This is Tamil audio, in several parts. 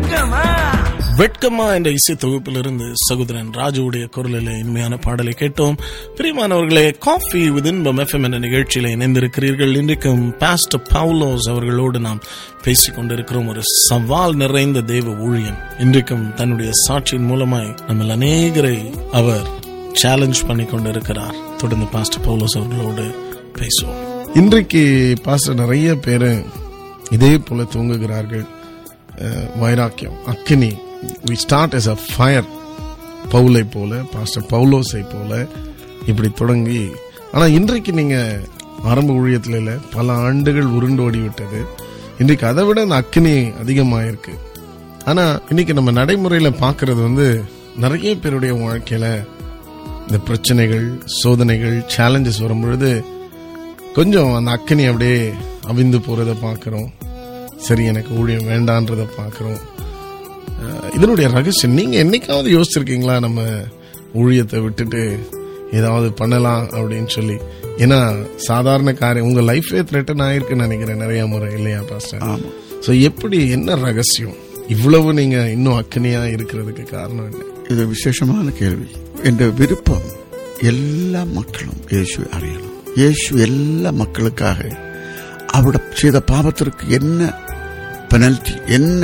வெட்கமா என்ற இசை தொகுப்பிலிருந்து சகோதரன் ராஜுவுடைய குரலில் இனிமையான பாடலை கேட்டோம் பிரியமானவர்களே காஃபி வித் இன்பம் எஃப்எம் என்ற நிகழ்ச்சியில இணைந்திருக்கிறீர்கள் இன்றைக்கும் பாஸ்டர் பவுலோஸ் அவர்களோடு நாம் பேசிக் கொண்டிருக்கிறோம் ஒரு சவால் நிறைந்த தேவ ஊழியம் இன்றைக்கும் தன்னுடைய சாட்சியின் மூலமாய் நம்ம அநேகரை அவர் சேலஞ்ச் பண்ணி கொண்டிருக்கிறார் தொடர்ந்து பாஸ்டர் பவுலோஸ் அவர்களோடு பேசுவோம் இன்றைக்கு பாஸ்டர் நிறைய பேர் இதே போல தூங்குகிறார்கள் அஹ், வைராக்கியம் அக்கினி we start as a fire பவுலை போல பாஸ்டர் பவுலோஸை போல இப்படி தொடங்கி ஆனா இன்றைக்கு நீங்க ஆரம்ப ஊழியத்துல இல்ல பல ஆண்டுகள் உருண்டு ஓடி விட்டது இன்றைக்கு அதை விட அந்த அக்கினி அதிகமாயிருக்கு ஆனா இன்னைக்கு நம்ம நடைமுறையில பாக்குறது வந்து நிறைய பேருடைய வாழ்க்கையில இந்த பிரச்சனைகள் சோதனைகள் சேலஞ்சஸ் வரும்பொழுது கொஞ்சம் அந்த அக்கனி அப்படியே அவிந்து போறத பார்க்குறோம் சரி எனக்கு ஊழியம் வேண்டான்றத பார்க்குறோம் இதனுடைய ரகசியம் நீங்க என்னைக்காவது யோசிச்சிருக்கீங்களா நம்ம ஊழியத்தை விட்டுட்டு ஏதாவது பண்ணலாம் அப்படின்னு சொல்லி ஏன்னா சாதாரண காரியம் உங்க லைஃபே த்ரெட்டன் ஆயிருக்குன்னு நினைக்கிறேன் நிறைய முறை இல்லையா பாஸ்டர் ஆமா ஸோ எப்படி என்ன ரகசியம் இவ்வளவு நீங்க இன்னும் அக்கனியா இருக்கிறதுக்கு காரணம் என்ன இது விசேஷமான கேள்வி என்ற விருப்பம் எல்லா மக்களும் இயேசுவை அறியணும் இயேசு எல்லா மக்களுக்காக அவருடைய செய்த பாவத்திற்கு என்ன பெனல்டி என்ன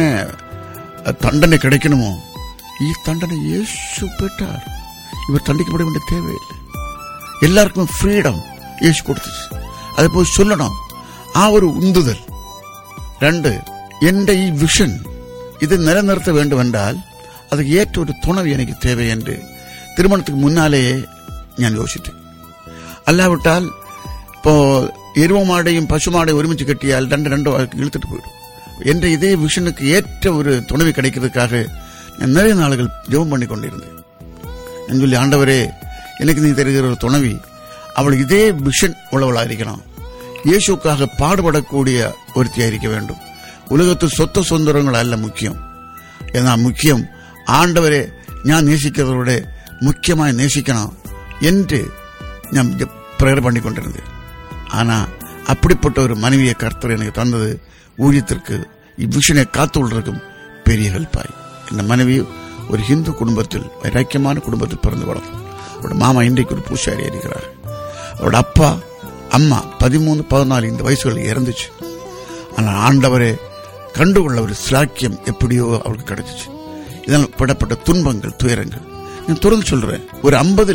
தண்டனை கிடைக்கணுமோ ഈ தண்டனை இயேசு பெற்றார் இவர் தண்டிக்கப்பட வேண்டிய தேவையில்லை எல்லாருக்கும் ஃப்ரீடம் இயேசு கொடுத்துச்சு அதை போய் சொல்லணும் ആ ഒരു ഉന്തുതൽ രണ്ട് എന്റെ ഈ വിഷൻ ഇത് നിലനിർത്ത വേണ്ടുവെന്നാൽ അത് ഏറ്റവും ഒരു തുണവ് എനിക്ക് தேவைയെன்று திருமணத்துக்கு முன்னாலேயே ഞാൻ യോജിച്ചു അല്ലാവിട്ടാൽ ഇപ്പോ എരുവമാടെയും പശുമാടെയും ഒരുമിച്ച് കെട്ടിയാൽ രണ്ട് രണ്ടോ ആൾക്ക് ഇழுத்துட்டு போயிடும் എന്റെ ഇതേ വിഷനുக்கு ஏற்ற ஒரு துணைவி கிடைக்கிறதுக்காக நான் நிறைய நாളുகள் ஜெபம் பண்ணி கொண்டிருந்தேன் நான் சொல்லி ஆண்டவரே எனக்கு நீ தருகிற ஒரு துணைவி அவள் இதே விஷன் உள்ளவளாയിരിക്കണം இயேசுக்காக பாடுபடக்கூடிய ஒருத்தியாയിരിக்க வேண்டும் உலகத்து சொத்த சுதந்திரங்கள் அல்ல முக்கியம் എന്നാ முக்கியம் ஆண்டவரே ഞാൻ நேசிக்கிறவரோட முக்கியமாய் நேசிக்கணும் என்று ഞാൻ பிரேயர் பண்ணிக்கொண்டிருந்தேன் ஆனா அப்படிப்பட்ட ஒரு மனைவியை கர்த்தர் எனக்கு தந்தது ஊழியத்திற்கு இவ்விஷனை காத்து கொள்றதுக்கும் பெரிய ஹெல்ப்பாய் இந்த மனைவி ஒரு ஹிந்து குடும்பத்தில் வைராக்கியமான குடும்பத்தில் பிறந்து வளர்ந்தார் அவரோட மாமா இன்றைக்கு ஒரு பூசாரி இருக்கிறார் அவரோட அப்பா அம்மா பதிமூணு பதினாலு இந்த வயசுகளில் இறந்துச்சு ஆனால் ஆண்டவரே கண்டுகொள்ள ஒரு சிலாக்கியம் எப்படியோ அவளுக்கு கிடைச்சிச்சு இதனால் படப்பட்ட துன்பங்கள் துயரங்கள் நான் தொடர்ந்து சொல்றேன் ஒரு ஐம்பது